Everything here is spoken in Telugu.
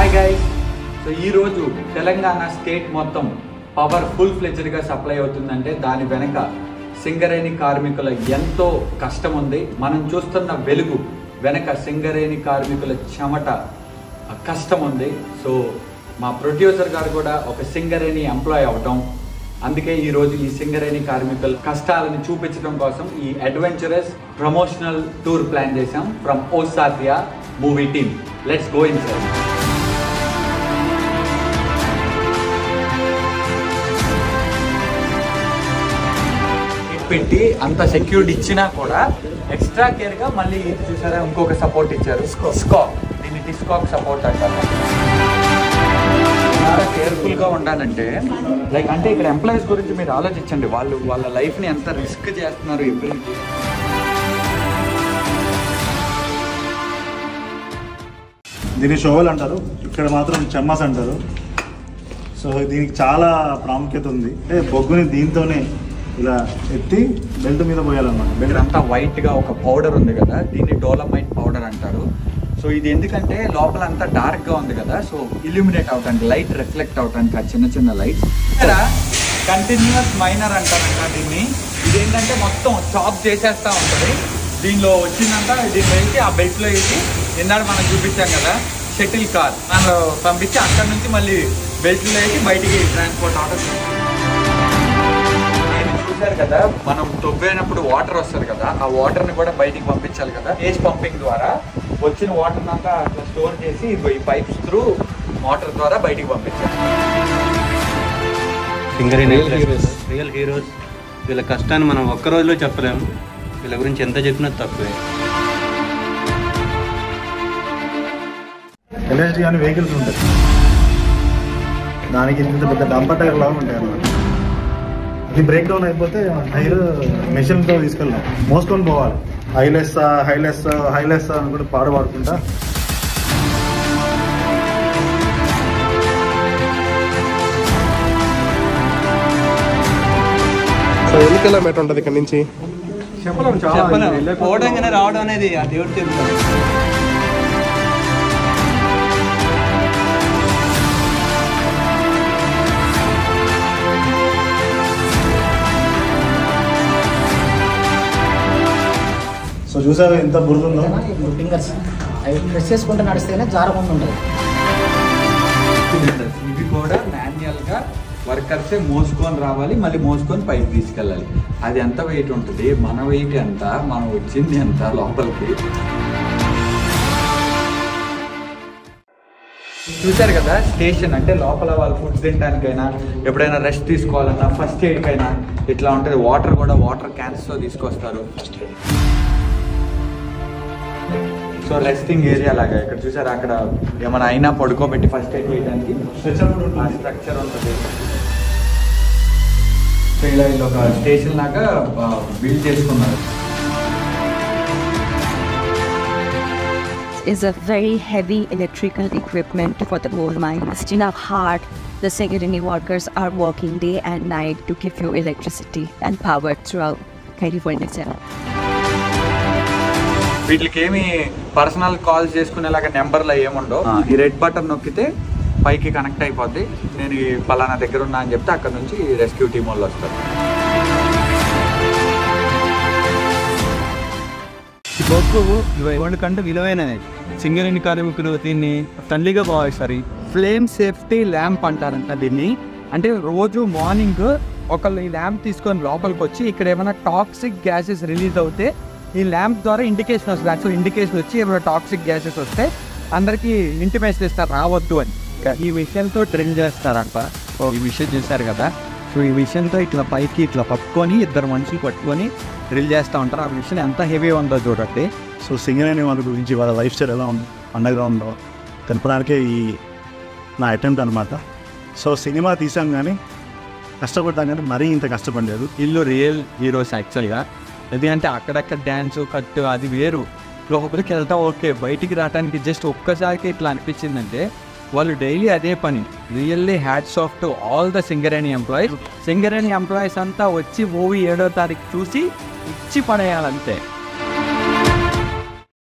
హాయ్ గైస్ సో ఈరోజు తెలంగాణ స్టేట్ మొత్తం పవర్ ఫుల్ గా సప్లై అవుతుందంటే దాని వెనక సింగరేణి కార్మికుల ఎంతో కష్టం ఉంది మనం చూస్తున్న వెలుగు వెనక సింగరేణి కార్మికుల చెమట కష్టం ఉంది సో మా ప్రొడ్యూసర్ గారు కూడా ఒక సింగరేణి ఎంప్లాయ్ అవటం అందుకే ఈ రోజు ఈ సింగరేణి కార్మికుల కష్టాలను చూపించడం కోసం ఈ అడ్వెంచరస్ ప్రమోషనల్ టూర్ ప్లాన్ చేశాం ఫ్రమ్ ఓసాథియా movie team let's go in sir పెట్టి అంత సెక్యూరిటీ ఇచ్చినా కూడా ఎక్స్ట్రా కేర్ గా మళ్ళీ ఇది చూసారా ఇంకొక సపోర్ట్ ఇచ్చారు స్కాక్ దీన్ని డిస్కాక్ సపోర్ట్ అంటారు చాలా కేర్ఫుల్ గా ఉండాలంటే లైక్ అంటే ఇక్కడ ఎంప్లాయీస్ గురించి మీరు ఆలోచించండి వాళ్ళు వాళ్ళ లైఫ్ ని ఎంత రిస్క్ చేస్తున్నారు ఎవ్రీ దీన్ని షోవల్ అంటారు ఇక్కడ మాత్రం చెమ్మస్ అంటారు సో దీనికి చాలా ప్రాముఖ్యత ఉంది అంటే బొగ్గుని దీంతోనే ఇలా ఎత్తి బెల్ట్ మీద పోయాలన్నమాట ఇక్కడ బెల్ట్ అంతా వైట్ గా ఒక పౌడర్ ఉంది కదా దీన్ని డోలమైట్ పౌడర్ అంటారు సో ఇది ఎందుకంటే లోపల అంతా డార్క్ గా ఉంది కదా సో ఇల్యూమినేట్ అవటానికి లైట్ రిఫ్లెక్ట్ అవటానికి ఆ చిన్న చిన్న లైట్స్ ఇక్కడ కంటిన్యూస్ మైనర్ అంటారంట దీన్ని ఇది ఏంటంటే మొత్తం చాప్ చేసేస్తా ఉంటది దీనిలో వచ్చిందంతా దీన్ని వేసి ఆ బెల్ట్ లో వేసి ఇందాక మనం చూపించాం కదా షటిల్ కార్ దానిలో పంపించి అక్కడ నుంచి మళ్ళీ బెల్ట్ లో వేసి బయటికి ట్రాన్స్పోర్ట్ అవడం నేను చూశారు కదా మనం తొవ్వేనప్పుడు వాటర్ వస్తుంది కదా ఆ వాటర్ ని కూడా బయటికి పంపించాలి కదా ఏజ్ పంపింగ్ ద్వారా వచ్చిన వాటర్ అంతా అట్లా స్టోర్ చేసి ఈ పైప్స్ త్రూ వాటర్ ద్వారా బయటికి పంపించాలి సింగర్ Real heroes. రియల్ హీరోస్ వీళ్ళ కష్టాన్ని మనం ఒక్క రోజులో చెప్పలేము వీళ్ళ గురించి ఎంత చెప్పినా తక్కువే ఎల్ఎస్డి అని వెహికల్స్ ఉంటాయి దానికి ఇంత పెద్ద డంపర్ టైర్ లాగా ఉంటాయి అన్నమాట అది బ్రేక్ డౌన్ అయిపోతే టైర్ మెషిన్తో తీసుకెళ్ళాం మోసుకొని పోవాలి హైలెస్ హైలెస్ హైలెస్ అని కూడా పాడు పాడుకుంటా సో ఎన్ని కిలోమీటర్ ఉంటుంది ఇక్కడ నుంచి చెప్పలేము చెప్పలేము పోవడంగానే రావడం అనేది ఆ దేవుడు చెప్తాను సో చూసారు ఎంత బురద ఉందో ఇప్పుడు ఫింగర్స్ అవి ప్రెస్ చేసుకుంటూ నడిస్తేనే జారకుండా ఉంటుంది ఇవి కూడా మాన్యువల్ గా వర్కర్స్ మోసుకొని రావాలి మళ్ళీ మోసుకొని పైకి తీసుకెళ్ళాలి అది ఎంత వెయిట్ ఉంటుంది మన వెయిట్ ఎంత మనం వచ్చింది ఎంత లోపలికి చూశారు కదా స్టేషన్ అంటే లోపల వాళ్ళు ఫుడ్ తినడానికైనా ఎప్పుడైనా రెస్ట్ తీసుకోవాలన్నా ఫస్ట్ ఎయిడ్కైనా ఇట్లా ఉంటుంది వాటర్ కూడా వాటర్ క్యాన్స్తో తీసుకొస్తారు సో రెస్టింగ్ ఏరియా లాగా ఇక్కడ చూసారు అక్కడ ఏమైనా అయినా పడుకోబెట్టి ఫస్ట్ ఎయిడ్ చేయడానికి ఆ స్ట్రక్చర్ ఉంటుంది సో ఇలా వీళ్ళు ఒక స్టేషన్ లాగా బిల్డ్ చేసుకున్నారు is a very heavy electrical equipment for the gold mine. Still of hard, the Singareni workers are working day and night to give you electricity and power throughout California. వీటికి ఏమి పర్సనల్ కాల్ చేసుకునేలాగా నెంబర్లు ఏముండో ఈ రెడ్ బటన్ నొక్కితే పైకి కనెక్ట్ అయిపోద్ది నేను ఈ పలానా దగ్గర ఉన్నా అని చెప్తే అక్కడ నుంచి రెస్క్యూ టీం వాళ్ళు వస్తారు ఈ బొగ్గు ఇవ్వండి కంటే విలువైనది సింగరేణి కార్మికులు దీన్ని తల్లిగా భావిస్తారు ఫ్లేమ్ సేఫ్టీ ల్యాంప్ అంటారంట దీన్ని అంటే రోజు మార్నింగ్ ఒకళ్ళు ఈ ల్యాంప్ తీసుకొని లోపలికి వచ్చి ఇక్కడ ఏమైనా టాక్సిక్ గ్యాసెస్ రిలీజ్ అవుతే ఈ ల్యాంప్ ద్వారా ఇండికేషన్ వస్తుంది యాక్చువల్ ఇండికేషన్ వచ్చి ఏమైనా టాక్సిక్ గ్యాసెస్ వస్తే అందరికీ ఇంటిమేషన్ ఇస్తారు రావద్దు అని ఈ విషయంతో డ్రిల్ చేస్తారంట ఓ, ఈ విషయం చూశారు కదా సో ఈ విషయంతో ఇట్లా పైకి ఇట్లా పట్టుకొని ఇద్దరు మనుషులు పట్టుకొని డ్రిల్ చేస్తూ ఉంటారు ఆ విషయం ఎంత హెవీ ఉందో చూడండి సో సింగర్ అనే వాళ్ళ గురించి వాళ్ళ లైఫ్ స్టైల్ ఎలా ఉంది అండర్గ్రౌండ్లో తెలపడానికే ఈ నా అటెంప్ట్ అనమాట సో సినిమా తీసాం కానీ కష్టపడ్డాం కానీ మరీ ఇంత కష్టపడలేదు ఇల్లు రియల్ హీరోస్ యాక్చువల్గా ఎందుకంటే అక్కడక్కడ డ్యాన్స్ కట్టు అది వేరు లోపలికి వెళ్తా ఓకే బయటికి రావడానికి జస్ట్ ఒక్కసారికి ఇట్లా అనిపించిందంటే వాళ్ళు డైలీ అదే పని really hats off to all the Singareni employees Singareni employees అంతా వచ్చి మూవీ ఏడో తారీఖు చూసి ఇచ్చి పడేయాలంతే